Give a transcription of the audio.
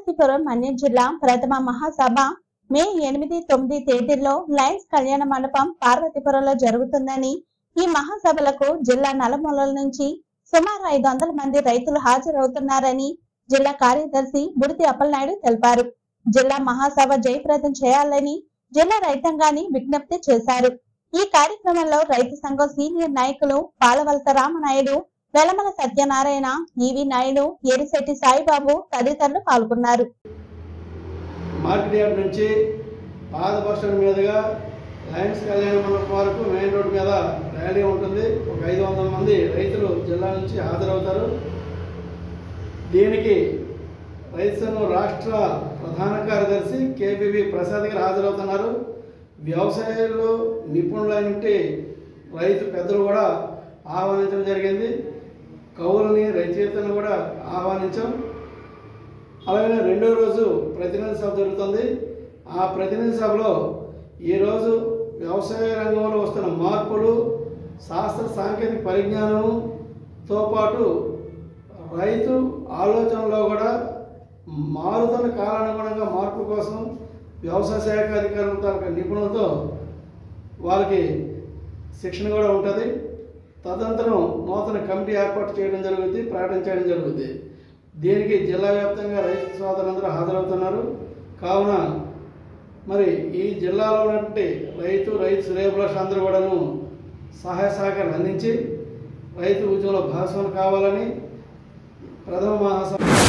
పార్వతీపురం మన్యం జిల్లా ప్రథమ మహాసభ మే ఎనిమిది తొమ్మిది తేదీల్లో లయన్స్ కళ్యాణ మండపం పార్వతీపురంలో జరుగుతుందని ఈ మహాసభలకు జిల్లా నలుమూలల నుంచి సుమారు ఐదు వందల మంది రైతులు హాజరవుతున్నారని జిల్లా కార్యదర్శి బుడితి అప్పలనాయుడు తెలిపారు జిల్లా మహాసభ జయప్రదం చేయాలని జిల్లా రైతాంగాన్ని విజ్ఞప్తి చేశారు ఈ కార్యక్రమంలో రైతు సంఘం సీనియర్ నాయకులు పాలవలస రామనాయుడు వెలమల సత్యనారాయణ ఈవి నాయుడు ఎరిశెట్టి సాయిబాబు తదితరులు పాల్గొన్నారు మార్కెట్ యార్డ్ నుంచి పాద బస్టాండ్ మీదుగా లయన్స్ కళ్యాణ మండపం వరకు మెయిన్ రోడ్ మీద ర్యాలీ ఉంటుంది ఒక ఐదు వందల మంది రైతులు జిల్లా నుంచి హాజరవుతారు దీనికి రైతు సంఘం రాష్ట్ర ప్రధాన కార్యదర్శి కేపీవి ప్రసాద్ గారు హాజరవుతున్నారు వ్యవసాయంలో నిపుణులైనటువంటి రైతు పెద్దలు కూడా ఆహ్వానించడం జరిగింది కవులని రచయితలను కూడా ఆహ్వానించాం అలాగే రెండో రోజు ప్రతినిధి సభ జరుగుతుంది ఆ ప్రతినిధి సభలో ఈరోజు వ్యవసాయ రంగంలో వస్తున్న మార్పులు శాస్త్ర సాంకేతిక పరిజ్ఞానంతో పాటు రైతు ఆలోచనలో కూడా మారుతున్న కాలానుగుణంగా మార్పు కోసం వ్యవసాయ శాఖ అధికారుల తాలూకా నిపుణులతో వాళ్ళకి శిక్షణ కూడా ఉంటుంది తదనంతరం నూతన కమిటీ ఏర్పాటు చేయడం జరుగుతుంది ప్రకటన చేయడం జరుగుతుంది దీనికి జిల్లా వ్యాప్తంగా రైతు సోదరులందరూ హాజరవుతున్నారు కావున మరి ఈ జిల్లాలో ఉన్నటువంటి రైతు రైతు శ్రేయభిలాష అందరూ కూడాను సహాయ సహకారాలు అందించి రైతు ఉద్యమంలో భాగస్వామి కావాలని ప్రథమ మహాసభ